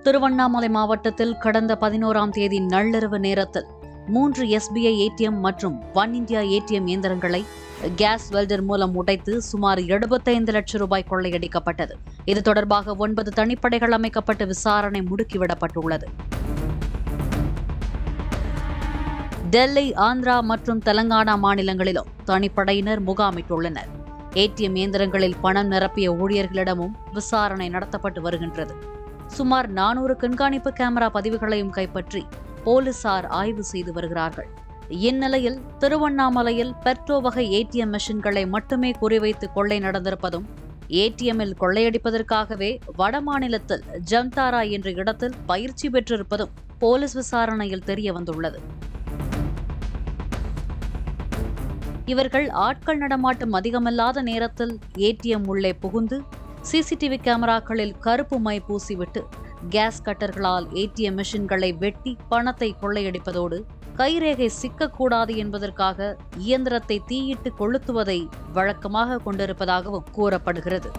திருவண்ணாமலை மாவட்டத்தில் கடந்த பதினோராம் தேதி நள்ளிரவு நேரத்தில் மூன்று எஸ்பிஐ ஏடிஎம் மற்றும் ஒன் இந்தியா ஏடிஎம் இயந்திரங்களை கேஸ் வெல்டர் மூலம் உடைத்து சுமார் எழுபத்தைந்து லட்சம் ரூபாய் கொள்ளையடிக்கப்பட்டது இது தொடர்பாக ஒன்பது தனிப்படைகள் அமைக்கப்பட்டு விசாரணை முடுக்கிவிடப்பட்டுள்ளது டெல்லி ஆந்திரா மற்றும் தெலங்கானா மாநிலங்களிலும் தனிப்படையினர் முகாமிட்டுள்ளனர் ஏடிஎம் இயந்திரங்களில் பணம் நிரப்பிய ஊழியர்களிடமும் விசாரணை நடத்தப்பட்டு வருகின்றது சுமார் நானூறு கண்காணிப்பு கேமரா பதிவுகளையும் கைப்பற்றி போலீசார் ஆய்வு செய்து வருகிறார்கள் இந்நிலையில் திருவண்ணாமலையில் பெட்ரோ வகை ஏடிஎம் மெஷின்களை மட்டுமே குறிவைத்து கொள்ளை நடந்திருப்பதும் ஏடிஎம்மில் கொள்ளையடிப்பதற்காகவே வடமாநிலத்தில் ஜம்தாரா என்ற இடத்தில் பயிற்சி பெற்றிருப்பதும் போலீஸ் விசாரணையில் தெரிய வந்துள்ளது இவர்கள் ஆட்கள் நடமாட்டம் அதிகமில்லாத நேரத்தில் ஏடிஎம் உள்ளே புகுந்து சிசிடிவி கேமராக்களில் கருப்பு மை பூசிவிட்டு கேஸ் கட்டர்களால் ஏடிஎம் மெஷின்களை வெட்டி பணத்தை கொள்ளையடிப்பதோடு கைரேகை சிக்கக்கூடாது என்பதற்காக இயந்திரத்தை தீயிட்டு கொளுத்துவதை வழக்கமாக கொண்டிருப்பதாகவும் கூறப்படுகிறது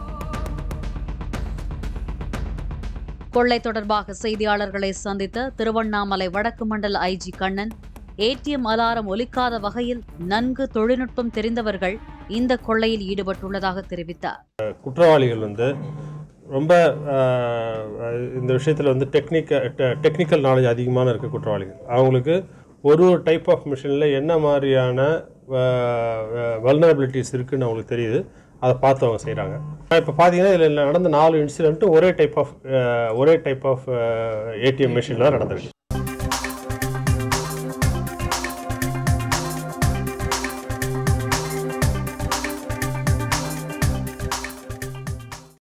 கொள்ளை தொடர்பாக செய்தியாளர்களை சந்தித்த திருவண்ணாமலை வடக்கு மண்டல ஐஜி கண்ணன் ஏடிஎம் அலாரம் ஒலிக்காத வகையில் நன்கு தொழில்நுட்பம் தெரிந்தவர்கள் இந்த கொள்ளையில் ஈடுபட்டுள்ளதாக தெரிவித்தார் குற்றவாளிகள் வந்து ரொம்ப ஆஹ், இந்த விஷயத்தில் வந்து டெக்னிக்க டெக்னிக்கல் நாலேஜ் அதிகமான இருக்க குற்றவாளிகள் அவங்களுக்கு ஒரு ஒரு டைப் ஆஃப் மிஷினில் என்ன மாதிரியான வல்னரபிலிட்டிஸ் இருக்குன்னு அவங்களுக்கு தெரியுது அதை பார்த்து அவங்க செய்கிறாங்க இப்போ பார்த்தீங்கன்னா இதில் நடந்த நாலு இன்சிடென்ட்டும் ஒரே டைப் ஆஃப் ஒரே டைப் ஆஃப் ஏடிஎம் மிஷினில் நடந்திருக்கு